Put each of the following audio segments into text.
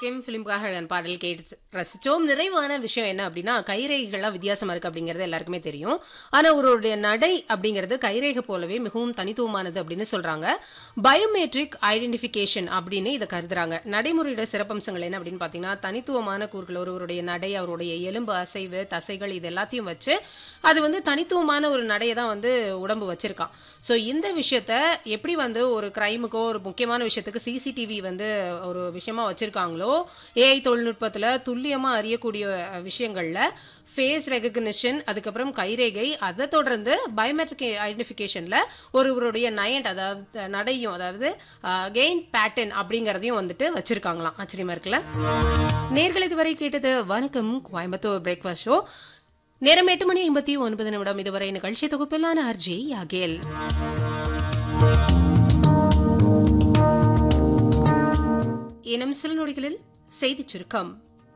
கிம் ஃபிலிம்காக பாடல் கேட்டு ரசிச்சோம் நிறைவான விஷயம் என்ன அப்படின்னா கைரேகைகள்லாம் வித்தியாசமா இருக்கு அப்படிங்கிறது எல்லாருக்குமே தெரியும் ஆனா ஒருவருடைய நடை அப்படிங்கிறது கைரேகை போலவே மிகவும் தனித்துவமானது அப்படின்னு சொல்றாங்க பயோமெட்ரிக் ஐடென்டிஃபிகேஷன் அப்படின்னு இதை கருதுறாங்க நடைமுறையோட சிறப்பம்சங்கள் என்ன அப்படின்னு பாத்தீங்கன்னா தனித்துவமான கூறுகள் ஒருவருடைய நடை அவருடைய எலும்பு அசைவு தசைகள் இது எல்லாத்தையும் வச்சு அது வந்து தனித்துவமான ஒரு நடையை தான் வந்து உடம்பு வச்சிருக்கான் ஸோ இந்த விஷயத்த எப்படி வந்து ஒரு கிரைமுக்கோ ஒரு முக்கியமான விஷயத்துக்கு சிசிடிவி வந்து ஒரு விஷயமா வச்சிருக்காங்களோ ஏஐ தொழில்நுட்பத்துல துல்லியமா அறியக்கூடிய அஹ், விஷயங்கள்ல ஃபேஸ் ரெகக்னிஷன் அதுக்கப்புறம் கைரேகை அதை தொடர்ந்து பயோமெட்ரிக் ஐடென்டிஃபிகேஷன்ல ஒருவருடைய நயண்ட் அதாவது நடையும் அதாவது கெயின் பேட்டர்ன் அப்படிங்கறதையும் வந்துட்டு வச்சிருக்காங்களாம் ஆச்சரியமா இருக்குல்ல நேர்கள் இதுவரை கேட்டது வணக்கம் கோயம்புத்தூர் பிரேக்ஃபாஸ்ட் ஷோ நேரம் எட்டு மணி ஐம்பத்தி ஒன்பது நிமிடம் இதுவரை நிகழ்ச்சி தொகுப்பிலான ஆர்ஜே யாகேல் இனம் சில நொடிகளில் செய்திச் சுருக்கம்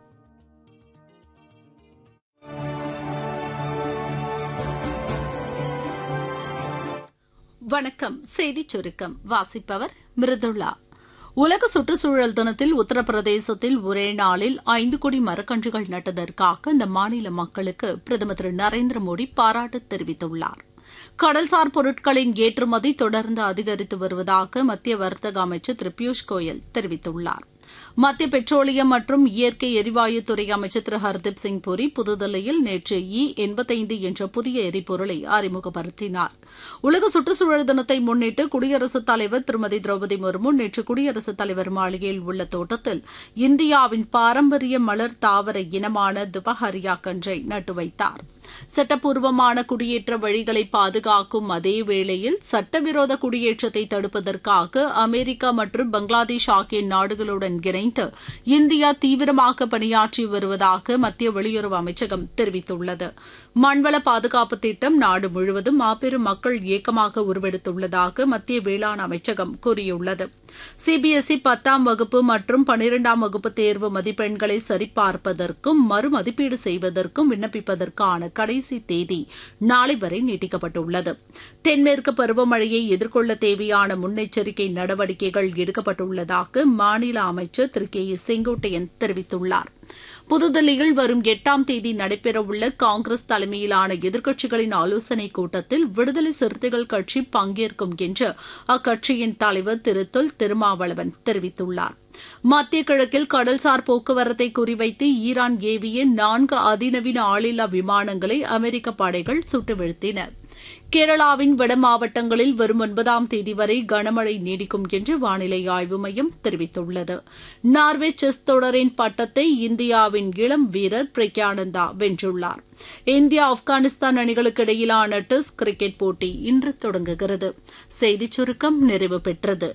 வணக்கம் செய்திச் சுருக்கம் வாசிப்பவர் மிருதுளா உலக சுற்றுச்சூழல் தினத்தில் உத்தரப்பிரதேசத்தில் ஒரே நாளில் ஐந்து கோடி மரக்கன்றுகள் நட்டதற்காக அந்த மாநில மக்களுக்கு பிரதமர் திரு நரேந்திர மோடி பாராட்டு தெரிவித்துள்ளார் கடல்சார் பொருட்களின் ஏற்றுமதி தொடர்ந்து அதிகரித்து வருவதாக மத்திய வர்த்தக அமைச்சர் திரு பியூஷ் கோயல் தெரிவித்துள்ளார் மத்திய பெட்ரோலியம் மற்றும் இயற்கை எரிவாயு துறை அமைச்சர் திரு ஹர்தீப் சிங் புரி புதுதில்லியில் நேற்று இ எண்பத்தைந்து என்ற புதிய எரிபொருளை அறிமுகப்படுத்தினார் உலக சுற்றுச்சூழல் தினத்தை முன்னிட்டு குடியரசுத் தலைவர் திருமதி திரௌபதி முர்மு நேற்று குடியரசுத் தலைவர் மாளிகையில் உள்ள தோட்டத்தில் இந்தியாவின் பாரம்பரிய மலர் தாவர இனமான துபஹரியா கன்றை நட்டு வைத்தார் சட்டப்பூர்வமான குடியேற்ற வழிகளை பாதுகாக்கும் அதே வேளையில் சட்டவிரோத குடியேற்றத்தை தடுப்பதற்காக அமெரிக்கா மற்றும் பங்களாதேஷ் ஆகிய நாடுகளுடன் இணைந்து இந்தியா தீவிரமாக பணியாற்றி வருவதாக மத்திய வெளியுறவு அமைச்சகம் தெரிவித்துள்ளது மண்வள பாதுகாப்பு திட்டம் நாடு முழுவதும் மாபெரும் மக்கள் இயக்கமாக உருவெடுத்துள்ளதாக மத்திய வேளாண் அமைச்சகம் கூறியுள்ளது சிபிஎஸ்இ பத்தாம் வகுப்பு மற்றும் பனிரெண்டாம் வகுப்பு தேர்வு மதிப்பெண்களை சரிபார்ப்பதற்கும் மறுமதிப்பீடு செய்வதற்கும் விண்ணப்பிப்பதற்கான கடைசி தேதி நாளை வரை நீட்டிக்கப்பட்டுள்ளது தென்மேற்கு பருவமழையை எதிர்கொள்ள தேவையான முன்னெச்சரிக்கை நடவடிக்கைகள் எடுக்கப்பட்டுள்ளதாக மாநில அமைச்சர் திரு கே ஏ செங்கோட்டையன் தெரிவித்துள்ளார் புதுதில்லியில் வரும் எட்டாம் தேதி நடைபெறவுள்ள காங்கிரஸ் தலைமையிலான எதிர்க்கட்சிகளின் ஆலோசனைக் கூட்டத்தில் விடுதலை சிறுத்தைகள் கட்சி பங்கேற்கும் என்று அக்கட்சியின் தலைவர் திரு தொல் திருமாவளவன் தெரிவித்துள்ளார் மத்திய கிழக்கில் கடல்சார் போக்குவரத்தை குறிவைத்து ஈரான் ஏவிய நான்கு அதிநவீன ஆளில்லா விமானங்களை அமெரிக்க படைகள் சுட்டு வீழ்த்தின கேரளாவின் வட மாவட்டங்களில் வரும் ஒன்பதாம் தேதி வரை கனமழை நீடிக்கும் என்று வானிலை ஆய்வு மையம் தெரிவித்துள்ளது நார்வே செஸ் தொடரின் பட்டத்தை இந்தியாவின் இளம் வீரர் பிரக்யானந்தா வென்றுள்ளார் இந்தியா ஆப்கானிஸ்தான் அணிகளுக்கு இடையிலான டெஸ்ட் கிரிக்கெட் போட்டி இன்று தொடங்குகிறது செய்திச் சுருக்கம் நிறைவு பெற்றது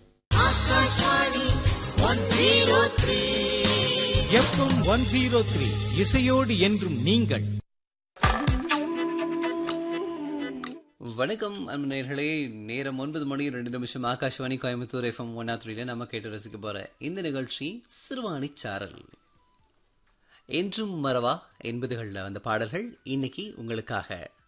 எஃப்எம் ஒன் ஜீரோ த்ரீ இசையோடு என்றும் நீங்கள் வணக்கம் அன்பு நேயர்களே நேரம் ஒன்பது மணி ரெண்டு நிமிஷம் ஆகாஷ்வாணி கோயம்புத்தூர் எஃப்எம் ஒன் த்ரீல நம்ம கேட்டு ரசிக்க போற இந்த நிகழ்ச்சி சிறுவாணி சாரல் என்றும் மறவா எண்பதுகளில் வந்த பாடல்கள் இன்னைக்கு உங்களுக்காக